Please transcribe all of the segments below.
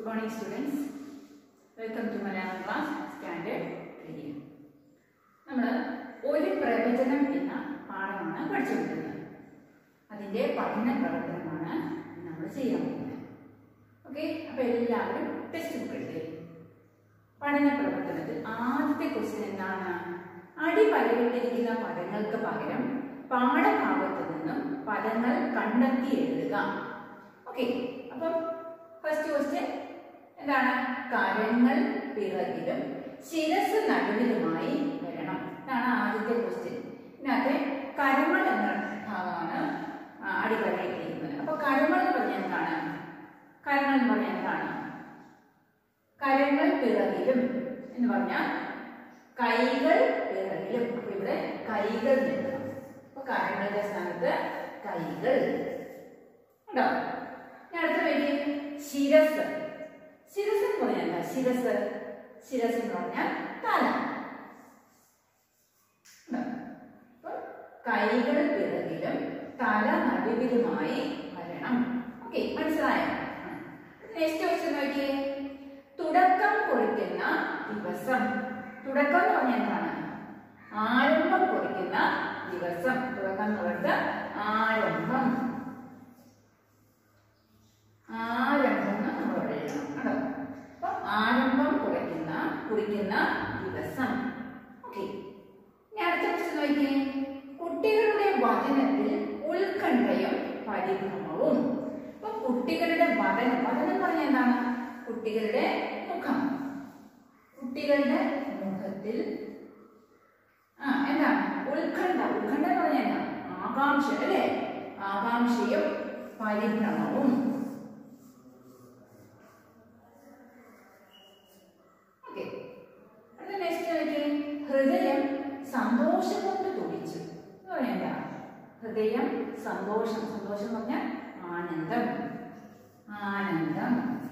morning students. Welcome to Malayalam class standard 3. നമ്മൾ ഒരു പ്രവചനം എന്ന പാഠമാണ് പഠിച്ചുകൊണ്ടിരുന്നത് അതിൻ്റെ പഠന പ്രവർത്തനമാണ് നമ്മൾ ചെയ്യാൻ പോകുന്നത് ഓക്കെ അപ്പോൾ എല്ലാവരും ടെക്സ്റ്റ് ബുക്ക് എടുത്തേ പഠന പ്രവർത്തനത്തിൽ ആദ്യത്തെ ക്വസ്റ്റ്യൻ എന്താണ് അടിപരയിട്ടിരിക്കുന്ന പദങ്ങൾക്ക് പകരം പാഠഭാഗത്തു നിന്നും പദങ്ങൾ കണ്ടെത്തി എഴുതുക ഓക്കെ അപ്പം ഫസ്റ്റ് ക്വസ്റ്റ്യൻ എന്താണ് കരങ്ങൾ പിറകിലും ശിരസ് നടുവിലുമായി വരണം ഇതാണ് ആദ്യത്തെ ക്വസ്റ്റ്യൻ ഇതിനകത്ത് കരങ്ങൾ എന്ന ഭാഗമാണ് ആ, അടിപരയിട്ടിരിക്കുന്നത് അപ്പൊ കരങ്ങൾ എന്ന് പറഞ്ഞാൽ എന്താണ് കരങ്ങൾ എന്ന് പറഞ്ഞാൽ എന്താണ് കരങ്ങൾ പിറകിലും എന്ന് പറഞ്ഞാൽ കൈകൾ പിറകിലും അപ്പൊ ഇവിടെ കൈകൾ നിൽക്കണം അപ്പൊ കരങ്ങളുടെ സ്ഥാനത്ത് കൈകൾ ഉണ്ടോ ഇനി അടുത്ത വരി ശിരസ് ശിരസ് എന്ന് പറഞ്ഞാൽ എന്താ ശിരസ് ശിരസ് എന്ന് പറഞ്ഞാൽ തല ഉണ്ടോ? അപ്പൊ കൈകൾ പിറകിലും തല നടുവിലുമായി വരണം ഓക്കെ മനസ്സിലായോ നെക്സ്റ്റ് ക്വസ്റ്റ്യൻ നോക്കിയേ തുടക്കം കുറിക്കുന്ന ദിവസം തുടക്കം എന്ന് പറഞ്ഞാൽ എന്താണ് ആരംഭം കുറിക്കുന്ന ദിവസം തുടക്കം എന്ന് പറഞ്ഞത് ആരംഭം ആരംഭം എന്ന് നമ്മൾ ഇവിടെ എഴുതണം കേട്ടോ അപ്പൊ ആരംഭം കുറിക്കുന്ന കുറിക്കുന്ന ദിവസം ഓക്കെ ഇനി അടുത്ത ക്വസ്റ്റ്യൻ നോക്കിയേ കുട്ടികളുടെ വചനത്തിൽ ഉത്കണ്ഠയും പരിഭ്രമവും അപ്പൊ കുട്ടികളുടെ വചനം വചനം എന്ന് പറഞ്ഞാൽ എന്താണ് കുട്ടികളുടെ മുഖം കുട്ടികളുടെ മുഖത്തിൽ ആ എന്താണ് ഉത്കണ്ഠ ഉത്കണ്ഠ എന്ന് പറഞ്ഞാൽ എന്താണ് ആകാംക്ഷ അല്ലേ ആകാംക്ഷയും പരിഭ്രമവും ഓക്കെ അടുത്ത നെക്സ്റ്റ് നോക്കിയേ ഹൃദയം സന്തോഷം കൊണ്ട് തുടിച്ചു എന്ന് പറഞ്ഞാൽ എന്താ ഹൃദയം സന്തോഷം സന്തോഷം എന്ന് പറഞ്ഞാൽ ആനന്ദം ആനന്ദം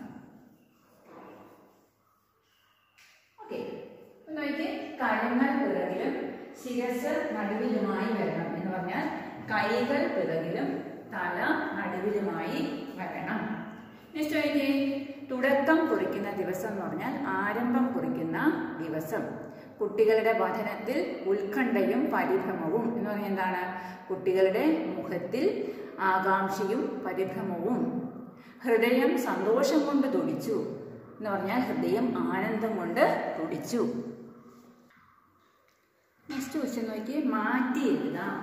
ഓക്കെ നോക്കിയേ കരങ്ങൾ പിറകിലും ശിരസ് നടുവിലുമായി വരണം എന്ന് പറഞ്ഞാൽ കൈകൾ പിറകിലും തല നടുവിലുമായി വരണം നെക്സ്റ്റ് നോക്കിയേ തുടക്കം കുറിക്കുന്ന ദിവസം എന്ന് പറഞ്ഞാൽ ആരംഭം കുറിക്കുന്ന ദിവസം കുട്ടികളുടെ പഠനത്തിൽ ഉത്കണ്ഠയും പരിഭ്രമവും എന്ന് പറഞ്ഞാൽ എന്താണ് കുട്ടികളുടെ മുഖത്തിൽ ആകാംക്ഷയും പരിഭ്രമവും ഹൃദയം സന്തോഷം കൊണ്ട് തുടിച്ചു എന്ന് പറഞ്ഞാൽ ഹൃദയം ആനന്ദം കൊണ്ട് തുടിച്ചു നെക്സ്റ്റ് ക്വസ്റ്റ്യൻ നോക്കി മാറ്റി എഴുതാം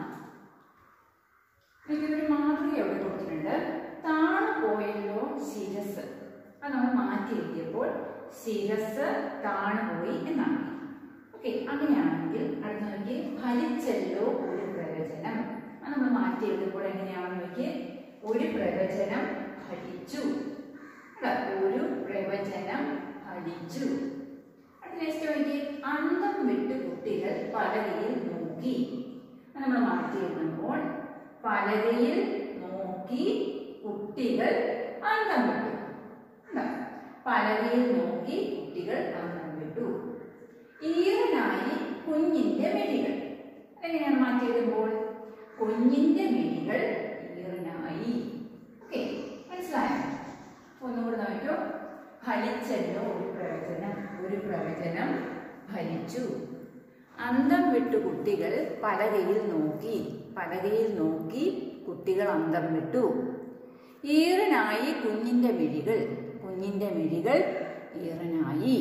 ഒരു മാതൃക എവിടെ കൊടുത്തിട്ടുണ്ട് താണു പോയല്ലോ ശിരസ് അത് നമ്മൾ മാറ്റി എഴുതിയപ്പോൾ ശിരസ് താണുപോയി എന്നാണ് ഓക്കെ അങ്ങനെയാണെങ്കിൽ അടുത്ത നോക്കി ഫലിച്ചല്ലോ ഒരു പ്രവചനം അത് നമ്മൾ മാറ്റി എഴുതുമ്പോൾ എങ്ങനെയാണെന്ന് നോക്കി ഒരു പ്രവചനം ഫലിച്ചു അല്ല, ഒരു പ്രവചനം ഫലിച്ചു അടുത്ത നെക്സ്റ്റ് നോക്കി അന്തം വിട്ട് കുട്ടികൾ പലകയിൽ നോക്കി അത് നമ്മൾ മാറ്റി എഴുതുമ്പോൾ പലകയിൽ നോക്കി കുട്ടികൾ അന്തം വിട്ടു ഉണ്ടോ? പലകയിൽ നോക്കി കുട്ടികൾ അന്തം വിട്ടു ഈറനായി കുഞ്ഞിന്റെ മിഴികൾ എങ്ങനെയാണ് മാറ്റി എഴുതുമ്പോൾ കുഞ്ഞിന്റെ മിഴികൾ ഈറനായി ഓക്കെ മനസ്സിലായോ ഒന്നുകൂടെ നോക്കൂ ഫലിച്ചല്ലോ ഒരു പ്രവചനം ഒരു പ്രവചനം ഫലിച്ചു അന്തം വിട്ടു കുട്ടികൾ പലകയിൽ നോക്കി പലകയിൽ നോക്കി കുട്ടികൾ അന്തം വിട്ടു ഈറനായി കുഞ്ഞിന്റെ മിഴികൾ കുഞ്ഞിന്റെ മിഴികൾ ഈറനായി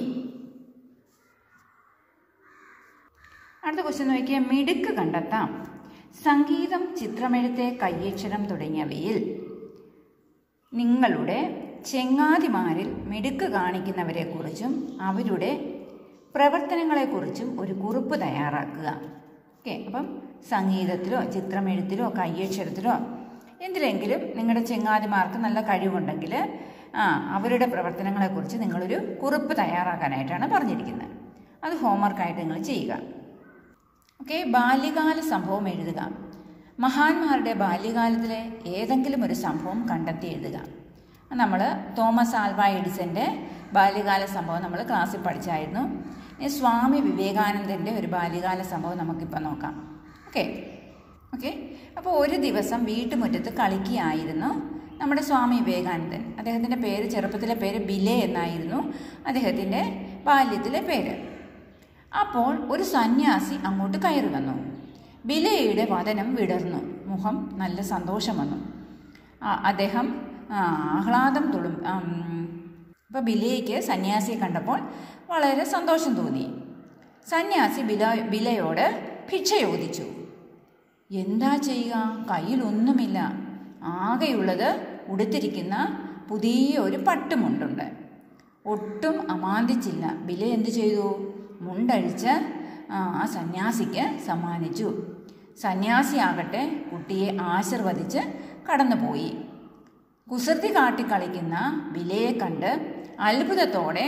അടുത്ത ക്വസ്റ്റ്യൻ നോക്കിയാൽ മിടുക്ക് കണ്ടെത്താം സംഗീതം ചിത്രമെഴുത്ത് കയ്യക്ഷരം തുടങ്ങിയവയിൽ നിങ്ങളുടെ ചെങ്ങാതിമാരിൽ മിടുക്ക് കാണിക്കുന്നവരെക്കുറിച്ചും അവരുടെ പ്രവർത്തനങ്ങളെക്കുറിച്ചും ഒരു കുറിപ്പ് തയ്യാറാക്കുക ഓക്കെ അപ്പം സംഗീതത്തിലോ ചിത്രമെഴുത്തിലോ കയ്യക്ഷരത്തിലോ എന്തിലെങ്കിലും നിങ്ങളുടെ ചെങ്ങാതിമാർക്ക് നല്ല കഴിവുണ്ടെങ്കിൽ ആ അവരുടെ പ്രവർത്തനങ്ങളെക്കുറിച്ച് നിങ്ങളൊരു കുറിപ്പ് തയ്യാറാക്കാനായിട്ടാണ് പറഞ്ഞിരിക്കുന്നത് അത് ഹോംവർക്കായിട്ട് നിങ്ങൾ ചെയ്യുക ഓക്കെ ബാല്യകാല സംഭവം എഴുതുക മഹാന്മാരുടെ ബാല്യകാലത്തിലെ ഏതെങ്കിലും ഒരു സംഭവം കണ്ടെത്തി എഴുതുക നമ്മൾ തോമസ് ആൽവ എഡിസന്റെ ബാല്യകാല സംഭവം നമ്മൾ ക്ലാസ്സിൽ പഠിച്ചായിരുന്നു ഇനി സ്വാമി വിവേകാനന്ദൻ്റെ ഒരു ബാല്യകാല സംഭവം നമുക്കിപ്പോൾ നോക്കാം ഓക്കെ ഓക്കെ അപ്പോൾ ഒരു ദിവസം വീട്ടുമുറ്റത്ത് കളിക്കുകയായിരുന്നു നമ്മുടെ സ്വാമി വിവേകാനന്ദൻ അദ്ദേഹത്തിൻ്റെ പേര് ചെറുപ്പത്തിലെ പേര് ബിലെ എന്നായിരുന്നു അദ്ദേഹത്തിൻ്റെ ബാല്യത്തിലെ പേര് അപ്പോൾ ഒരു സന്യാസി അങ്ങോട്ട് കയറി വന്നു ബിലയുടെ വദനം വിടർന്നു മുഖം നല്ല സന്തോഷം വന്നു ആ, അദ്ദേഹം ആ, ആഹ്ലാദം തുളും അപ്പോൾ ബിലയ്ക്ക് സന്യാസിയെ കണ്ടപ്പോൾ വളരെ സന്തോഷം തോന്നി സന്യാസി ബില ബിലയോട് ഭിക്ഷ ചോദിച്ചു എന്താ ചെയ്യുക കയ്യിലൊന്നുമില്ല ആകെയുള്ളത് ഉടുത്തിരിക്കുന്ന പുതിയ ഒരു പട്ടുമുണ്ടുണ്ട് ഒട്ടും അമാന്തിച്ചില്ല ബില എന്ത് ചെയ്തു മുണ്ടഴിച്ച് ആ ആ സന്യാസിക്ക് സമ്മാനിച്ചു സന്യാസിയാകട്ടെ കുട്ടിയെ ആശീർവദിച്ച് കടന്നുപോയി കുസൃതി കാട്ടി കളിക്കുന്ന ബിലയെ കണ്ട് അത്ഭുതത്തോടെ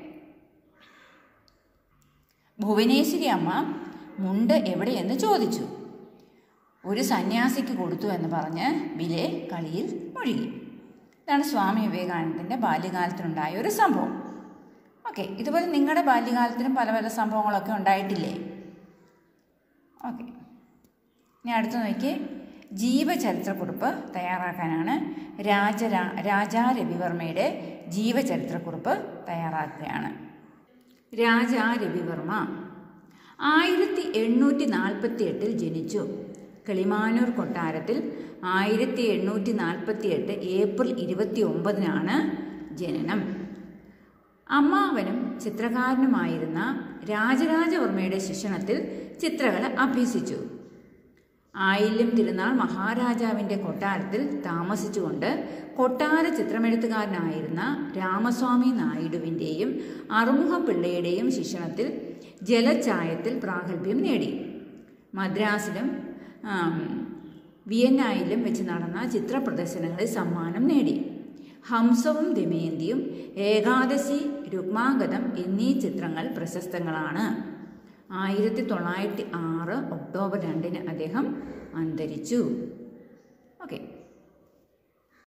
ഭുവനേശ്വരി അമ്മ മുണ്ട് എവിടെയെന്ന് ചോദിച്ചു ഒരു സന്യാസിക്ക് കൊടുത്തു എന്ന് പറഞ്ഞ് ബിലെ കളിയിൽ മുഴുകി ഇതാണ് സ്വാമി വിവേകാനന്ദൻ്റെ ബാല്യകാലത്തിനുണ്ടായ ഒരു സംഭവം ഓക്കെ ഇതുപോലെ നിങ്ങളുടെ ബാല്യകാലത്തിലും പല പല സംഭവങ്ങളൊക്കെ ഉണ്ടായിട്ടില്ലേ ഓക്കെ ഇനി അടുത്ത് നോക്കി ജീവചരിത്രക്കുറിപ്പ് തയ്യാറാക്കാനാണ് രാജരാ രാജാ രവിവർമ്മയുടെ ജീവചരിത്രക്കുറിപ്പ് തയ്യാറാക്കുകയാണ് രാജാ രവിവർമ്മ ആയിരത്തി എണ്ണൂറ്റി നാൽപ്പത്തി എട്ടിൽ ജനിച്ചു കിളിമാനൂർ കൊട്ടാരത്തിൽ ആയിരത്തി എണ്ണൂറ്റി നാൽപ്പത്തി എട്ട് ഏപ്രിൽ ഇരുപത്തി ഒമ്പതിനാണ് ജനനം അമ്മാവനും ചിത്രകാരനുമായിരുന്ന രാജരാജവർമ്മയുടെ ശിക്ഷണത്തിൽ ചിത്രകല അഭ്യസിച്ചു ആയില്യം തിരുനാൾ മഹാരാജാവിൻ്റെ കൊട്ടാരത്തിൽ താമസിച്ചുകൊണ്ട് കൊട്ടാര ചിത്രമെഴുത്തുകാരനായിരുന്ന രാമസ്വാമി നായിഡുവിൻ്റെയും അറുമുഖം പിള്ളയുടെയും ശിക്ഷണത്തിൽ ജലച്ചായത്തിൽ പ്രാഗൽഭ്യം നേടി മദ്രാസിലും ആം, വിയന്നായിലും വെച്ച് നടന്ന ചിത്ര പ്രദർശനങ്ങളിൽ സമ്മാനം നേടി ഹംസവും ദമയന്തിയും ഏകാദശി രുക്മാഗതം എന്നീ ചിത്രങ്ങൾ പ്രശസ്തങ്ങളാണ് ആയിരത്തി തൊള്ളായിരത്തി ആറ് ഒക്ടോബർ രണ്ടിന് അദ്ദേഹം അന്തരിച്ചു ഓക്കെ